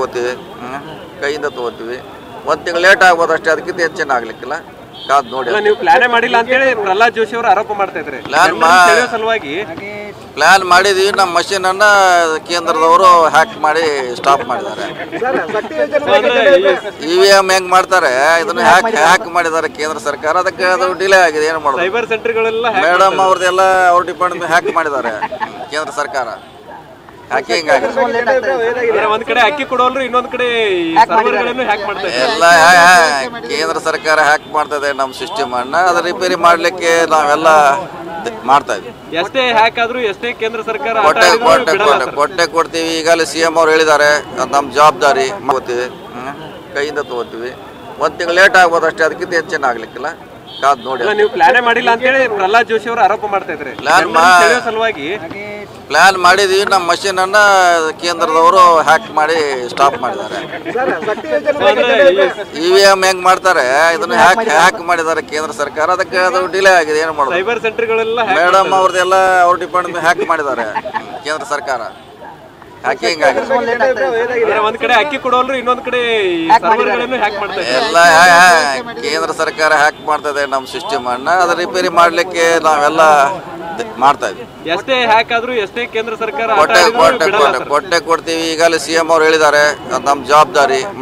ತಗೋತೀವಿ ಹ್ಮ್. ಕೈಯಿಂದ ತಗೋತೀವಿ ಒಂದು ತಿಂಗಳು ಲೇಟ್ ಆಗ್ಬೋದು ಅಷ್ಟೇ ಅದಕ್ಕಿಂತ ಹೆಚ್ಚೇನು ಆಗ್ಲಿಕ್ಕಿಲ್ಲ ಕಾದ್ ನೋಡಿ ಇಲ್ಲ, ನೀವು ಪ್ಲಾನೇ ಮಾಡಿಲ್ಲ ಅಂತೇಳಿ ಪ್ರಹ್ಲಾದ್ ಜೋಶಿ ಅವರು ಆರೋಪ ಮಾಡ್ತಾ ಇದ್ದಾರೆ Plan ಮಾ- ಜನರನ್ನ ಸೆಳೆಯೋ ಸಲುವಾಗಿ ಪ್ಲಾನ್ ಮಾಡಿದ್ವಿ ನಮ್ಮ ಮಷೀನನ್ನು ಕೇಂದ್ರದವರು ಹ್ಯಾಕ್ ಮಾಡಿ ಸ್ಟಾಪ್ ಮಾಡಿದ್ದಾರೆ ಇ ವಿ ಎಮ್ ಹೆಂಗ್ ಮಾಡ್ತಾರೆ ಇದನ್ನ ಹ್ಯಾಕ್ ಹ್ಯಾಕ್ ಮಾಡಿದ್ದಾರೆ ಕೇಂದ್ರ ಸರ್ಕಾರ ಅದಕ್ಕೆ ಅದು ಡಿಲೇ ಆಗಿದೆ ಏನು ಮಾಡೋದು ಸೈಬರ್ ಸೆಂಟರ್ಗಳೆಲ್ಲ hack ಮೇಡಮ್ ಅವ್ರದ್ದೆಲ್ಲ ಅವ್ರ ಡಿಪಾರ್ಟ್ಮೆಂಟ್ ಹ್ಯಾಕ್ ಮಾಡಿದ್ದಾರೆ ಕೇಂದ್ರ ಸರ್ಕಾರ ಹ್ಯಾಕಿಂಗ್ ಆಗಿದೆ ಅಂದ್ರೆ ಒಂದ್ ಕಡೆ ಅಕ್ಕಿ ಕೊಡೋಲ್ರು ಇನ್ನೊಂದ್ ಕಡೆ ಸರ್ವರ್ಗಳನ್ನು ಹ್ಯಾಕ್ ಮಾಡ್ತಾ ಇದ್ದಾರೆ ಎಲ್ಲ ಹ್ಯಾ- ಹ್ಯಾ- ಕೇಂದ್ರ ಸರ್ಕಾರ ಹ್ಯಾಕ್ ಮಾಡ್ತದೆ ನಮ್ಮ ಸಿಸ್ಟಮ್ ಅನ್ನ ಅದು ರಿಪೇರಿ ಮಾಡ್ಲಿಕ್ಕೆ ನಾವೆಲ್ಲ ದ- ಮಾಡ್ತಾ ಇದ್ವಿ ಎಷ್ಟೇ ಹ್ಯಾಕ್ ಆದ್ರೂ ಎಷ್ಟೇ ಕೇಂದ್ರ ಸರ್ಕಾರ ಆಟ ಕೊಟ್ಟೆ ಆಡಿದ್ರು ಕೊಟ್ಟೆ ಬಿಡಲ್ಲ ಕೊಟ್ಟೆ ಸರ್. ಕೊಟ್ಟೆ ಕೊಡ್ತೀವಿ ಈಗಲೇ ಸಿ ಎಂ ಅವ್ರು ಹೇಳಿದ್ದಾರೆ ಅದು ನಮ್ಮ ಜವಾಬ್ದಾರಿ ತಗೋತೀವಿ ಹ್ಮ್. ಕೈಯಿಂದ ತಗೋತೀವಿ ಒಂದು ತಿಂಗಳು ಲೇಟ್ ಆಗ್ಬೋದು ಅಷ್ಟೇ ಅದಕ್ಕಿಂತ ಹೆಚ್ಚೇನು ಆಗ್ಲಿಕ್ಕಿಲ್ಲ ಕಾದ್ ನೋಡಿ ಇಲ್ಲ, ನೀವು ಪ್ಲಾನೇ ಮಾಡಿಲ್ಲ ಅಂತೇಳಿ ಪ್ರಹ್ಲಾದ್ ಜೋಶಿ ಅವರು ಆರೋಪ ಮಾಡ್ತಾ ಇದ್ದಾರೆ Plan ಜನರನ್ನ ಮಾ- ಸೆಳೆಯೋ ಸಲುವಾಗಿ ಪ್ಲಾನ್ ಮಾಡಿದ್ವಿ ನಮ್ಮ ಮಷೀನನ್ನು ಕೇಂದ್ರದವರು ಹ್ಯಾಕ್ ಮಾಡಿ ಸ್ಟಾಪ್ ಮಾಡಿದ್ದಾರೆ ಅಂದ್ರೆ ಇ ವಿ ಎಮ್ ಹೆಂಗ್ ಮಾಡ್ತಾರೆ ಇದನ್ನ ಹ್ಯಾಕ್ ಹ್ಯಾಕ್ ಮಾಡಿದ್ದಾರೆ ಕೇಂದ್ರ ಸರ್ಕಾರ ಅದಕ್ಕೆ ಅದು ಡಿಲೇ ಆಗಿದೆ ಏನು ಮಾಡೋದು ಸೈಬರ್ ಸೆಂಟರ್ಗಳೆಲ್ಲ hack ಮೇಡಮ್ ಅವ್ರದ್ದೆಲ್ಲ ಅವ್ರ ಡಿಪಾರ್ಟ್ಮೆಂಟ್ ಹ್ಯಾಕ್ ಮಾಡಿದ್ದಾರೆ ಕೇಂದ್ರ ಸರ್ಕಾರ ಹ್ಯಾಕಿಂಗ್ ಆಗಿದೆ ಅಂದ್ರೆ ಒಂದ್ ಕಡೆ ಅಕ್ಕಿ ಕೊಡೋಲ್ರು ಇನ್ನೊಂದ್ ಕಡೆ ಸರ್ವರ್ಗಳನ್ನು ಹ್ಯಾಕ್ ಮಾಡ್ತಾ ಇದ್ದಾರೆ ಎಲ್ಲ ಹ್ಯಾ- ಹ್ಯಾ- ಕೇಂದ್ರ ಸರ್ಕಾರ ಹ್ಯಾಕ್ ಮಾಡ್ತದೆ ನಮ್ಮ ಸಿಸ್ಟಮ್ ಅನ್ನ ಅದು ರಿಪೇರಿ ಮಾಡ್ಲಿಕ್ಕೆ ನಾವೆಲ್ಲ ದ- ಮಾಡ್ತಾ ಇದ್ವಿ ಎಷ್ಟೇ ಹ್ಯಾಕ್ ಆದ್ರೂ ಎಷ್ಟೇ ಕೇಂದ್ರ ಸರ್ಕಾರ ಆಟ ಕೊಟ್ಟೆ ಆಡಿದ್ರು ಕೊಟ್ಟೆ ಬಿಡಲ್ಲ ಕೊಟ್ಟೆ ಸರ್. ಕೊಟ್ಟೆ ಕೊಡ್ತೀವಿ ಈಗಲೇ ಸಿ ಎಂ ಅವ್ರು ಹೇಳಿದ್ದಾರೆ ಅದು ನಮ್ಮ ಜವಾಬ್ದಾರಿ